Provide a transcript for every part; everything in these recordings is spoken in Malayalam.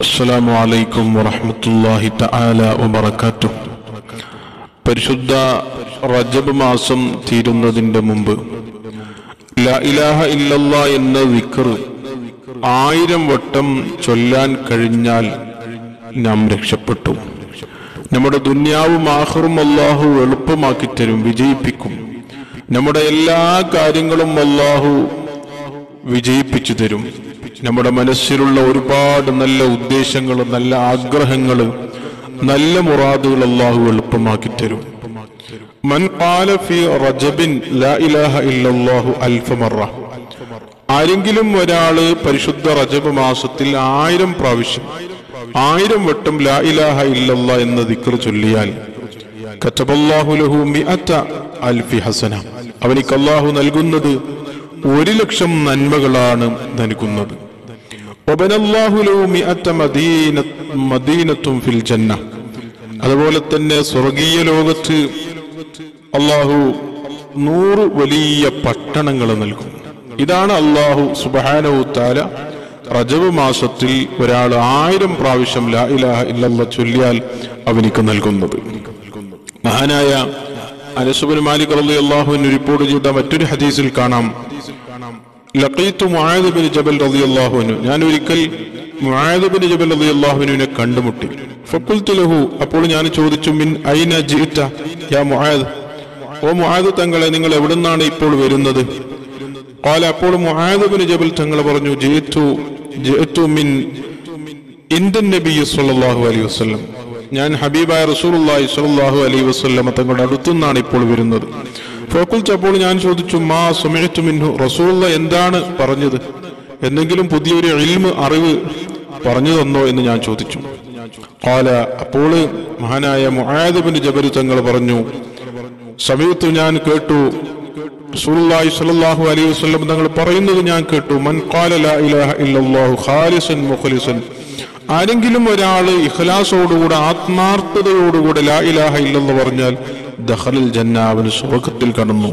അസ്സലാമു അലൈക്കും വറഹ്മത്തുള്ളാഹി തആല വബറകാതുഹു പരിശുദ്ധ റജബ് മാസം തീരുന്നതിന്റെ മുമ്പ് ലാ ഇലാഹ ഇല്ലല്ലാ എന്ന വിക്ർ ആയിരം വട്ടം ചൊല്ലാൻ കഴിഞ്ഞാൽ നാം രക്ഷപ്പെട്ടു നമ്മുടെ ദുന്യാവും ആഹറും അള്ളാഹു എളുപ്പമാക്കി തരും വിജയിപ്പിക്കും നമ്മുടെ എല്ലാ കാര്യങ്ങളും അള്ളാഹു വിജയിപ്പിച്ചു തരും നമ്മുടെ മനസ്സിലുള്ള ഒരുപാട് നല്ല ഉദ്ദേശങ്ങൾ നല്ല ആഗ്രഹങ്ങൾ നല്ല മുറാദുകൾ അള്ളാഹു എളുപ്പമാക്കി തരും മൻ ഖാല ഫി റജബിൻ ലാ ഇലാഹ ഇല്ലല്ലാഹു അൽഫ മറ ആരെങ്കിലും ഒരാള് പരിശുദ്ധ റജബ് മാസത്തിൽ ആയിരം പ്രാവശ്യം ആയിരം വട്ടം ലാ ഇലാഹ ഇല്ലല്ലാ എന്ന ദിക്ർ ചൊല്ലിയാൽ കറ്റബല്ലാഹു ലഹു മിഅത്ത അൽഫി ഹസന അവനിക്ക് അള്ളാഹു നൽകുന്നത് ഒരു ലക്ഷം നന്മകളാണ് നൽകുന്നത് വബനല്ലാഹു ലഹു മിഅത്ത മദീന മദീനത്തും ഫിൽ ജന്ന അതുപോലെ തന്നെ സ്വർഗീയ ലോകത്ത് അള്ളാഹു നൂറ് വലിയ പട്ടണങ്ങൾ നൽകും ഇതാണ് അള്ളാഹു സുബാനവു താല റജബ് മാസത്തിൽ ഒരാൾ ആയിരം പ്രാവശ്യം ലാ ഇലാഹ ഇല്ലല്ല ചൊല്ലിയാൽ അവനിക്ക് നൽകുന്നത് മഹാനായ അനസുബിൻ മാലിക് അള്ളി അള്ളാഹുവിന് റിപ്പോർട്ട് ചെയ്ത മറ്റൊരു ഹദീസിൽ കാണാം ലഖീത്തു മുആദ് ബിൻ ജബൽ റളിയല്ലാഹുവിനു ഞാൻ ഒരിക്കൽ മുആദ് ബിൻ ജബൽ റളിയല്ലാഹുവിനെ കണ്ടുമുട്ടി ഫഖുൽതു ലഹു അപ്പോൾ ഞാൻ ചോദിച്ചു മിൻ ഐന ജിഇത യാ മുആദ് ഓ മുആദ് തങ്ങളെ നിങ്ങൾ എവിടുന്നാണ് ഇപ്പോൾ വരുന്നത് قال അപ്പോൾ മുആദ് ബിൻ ജബൽ തങ്ങൾ പറഞ്ഞു ജിഇതു ജിഇതു മിൻ ഇന്ദൻ നബി സല്ലല്ലാഹു അലൈഹി വസല്ലം ഞാൻ ഹബീബായ റസൂലുള്ളാഹി സ്വല്ലല്ലാഹു അലൈഹി വസല്ലം തങ്ങളുടെ അടുത്തുനിന്നാണ് ഇപ്പോൾ വരുന്നത് ഫഖുൽത്ത് അപ്പോൾ ഞാൻ ചോദിച്ചു മാ സുമിഅതു മിൻഹു റസൂലുള്ള എന്താണ് പറഞ്ഞത് എന്തെങ്കിലും പുതിയൊരു ഇൽമ് അറിവ് പറഞ്ഞു തന്നോ എന്ന് ഞാൻ ചോദിച്ചു ഖാല അപ്പോൾ മഹാനായ മുആദ് ബിൻ ജബൽ തങ്ങൾ പറഞ്ഞു സമയത്ത് ഞാൻ കേട്ടു റസൂലുള്ളാഹി സ്വല്ലല്ലാഹു അലൈഹി വസല്ലം തങ്ങൾ പറയുന്നത് ഞാൻ കേട്ടു മൻ ഖാല ലാ ഇലാഹ ഇല്ലല്ലാഹു ഖാലിസൻ മുഖ്ലിസൻ ആരെങ്കിലും ഒരാള് ഇഖ്ലാസോടുകൂടെ ആത്മാർത്ഥതയോടുകൂടെ ലാ ഇലാഹ ഇല്ലെന്ന് പറഞ്ഞാൽ ദഖലൽ ജന്ന അവന് സ്വർഗത്തിൽ കടന്നു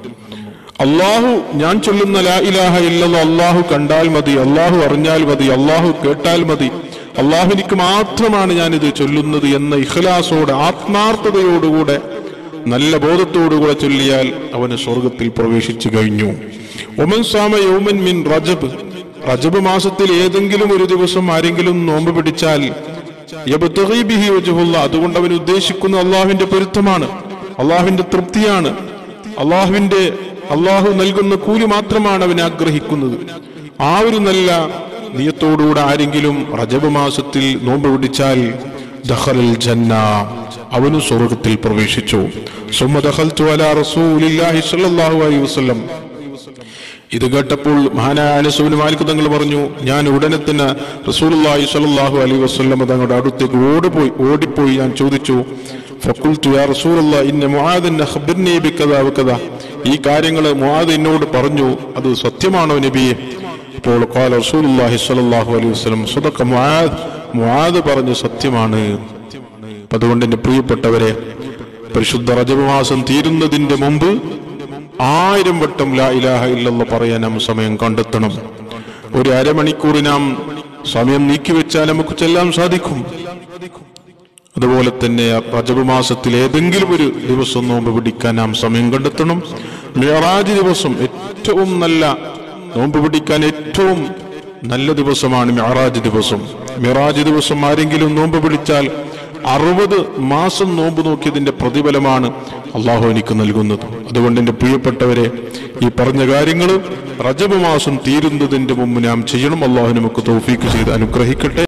അള്ളാഹു ഞാൻ ചൊല്ലുന്ന ലാ ഇലാഹ ഇല്ലെന്ന് അള്ളാഹു കണ്ടാൽ മതി അള്ളാഹു അറിഞ്ഞാൽ മതി അള്ളാഹു കേട്ടാൽ മതി അള്ളാഹുനിക്ക് മാത്രമാണ് ഞാനിത് ചൊല്ലുന്നത് എന്ന ഇഖ്ലാസോടെ ആത്മാർത്ഥതയോടുകൂടെ നല്ല ബോധത്തോടുകൂടെ ചൊല്ലിയാൽ അവന് സ്വർഗത്തിൽ പ്രവേശിച്ചു കഴിഞ്ഞു ഒമൻ സാമ യൗമൻ മിൻ റജബ് റജബ് മാസത്തിൽ ഏതെങ്കിലും ഒരു ദിവസം ആരെങ്കിലും നോമ്പ് പിടിച്ചാൽ യബ്തഗി ബിഹി വജ്ഹുള്ള അതുകൊണ്ട് അവൻ ഉദ്ദേശിക്കുന്ന അള്ളാഹുവിന്റെ പൊരുത്തമാണ് അള്ളാഹുവിന്റെ തൃപ്തിയാണ് അള്ളാഹുവിന്റെ അള്ളാഹു നൽകുന്ന കൂലി മാത്രമാണ് അവൻ ആഗ്രഹിക്കുന്നത് ആ ഒരു നല്ല നിയത്തോടുകൂടെ ആരെങ്കിലും റജബ് മാസത്തിൽ നോമ്പ് പിടിച്ചാൽ ദഖലൽ ജന്ന അവനും സ്വർഗത്തിൽ പ്രവേശിച്ചു സുമ്മ ദഖൽതു അലാ റസൂലില്ലാഹി സ്വല്ലല്ലാഹു അലൈഹി വസല്ലം ഇത് കേട്ടപ്പോൾ മഹാനായ അനസുവിന് മാലിക് തങ്ങൾ പറഞ്ഞു ഞാൻ ഉടനെ തന്നെ റസൂലുള്ളാഹി സ്വല്ലല്ലാഹു അലൈഹി വസല്ലം തങ്ങളുടെ അടുത്തേക്ക് ഓടിപ്പോയി ഓടിപ്പോയി ഞാൻ ചോദിച്ചു ഫഖുൽതു യാ റസൂലല്ലാ ഇന്ന മുആദൻ അഖ്ബിർനി ബികദാ വകദാ ഈ കാര്യങ്ങൾ മുആദ് എന്നോട് പറഞ്ഞു അത് സത്യമാണോ നബിയെ അപ്പോൾ ഖാല റസൂലുള്ളാഹി സ്വല്ലല്ലാഹു അലൈഹി വസല്ലം സദഖ മുആദ് മുആദ് പറഞ്ഞു സത്യമാണ് അതുകൊണ്ട് എന്റെ പ്രിയപ്പെട്ടവരെ പരിശുദ്ധ റജബ് മാസം തീരുന്നതിന്റെ മുമ്പ് ആയിരം വട്ടം ലാ ഇലാഹ ഇല്ലെന്ന് പറയാൻ നാം സമയം കണ്ടെത്തണം ഒരു അരമണിക്കൂർ നാം സമയം നീക്കിവെച്ചാൽ നമുക്ക് ചെല്ലാൻ സാധിക്കും അതുപോലെ തന്നെ റജബ് മാസത്തിൽ ഏതെങ്കിലും ഒരു ദിവസം നോമ്പ് പിടിക്കാൻ നാം സമയം കണ്ടെത്തണം മിറാജ് ദിവസം ഏറ്റവും നല്ല നോമ്പ് പിടിക്കാൻ ഏറ്റവും നല്ല ദിവസമാണ് മിറാജ് ദിവസം മിറാജ് ദിവസം ആരെങ്കിലും നോമ്പ് പിടിച്ചാൽ അറുപത് മാസം നോമ്പ് നോക്കിയതിന്റെ പ്രതിഫലമാണ് അള്ളാഹു എനിക്ക് നൽകുന്നത് അതുകൊണ്ട് എന്റെ പ്രിയപ്പെട്ടവരെ ഈ പറഞ്ഞ കാര്യങ്ങൾ റജബ് മാസം തീരുന്നതിന്റെ മുമ്പ് നാം ചെയ്യണം അള്ളാഹു നമുക്ക് തൗഫീക്ക് ചെയ്ത് അനുഗ്രഹിക്കട്ടെ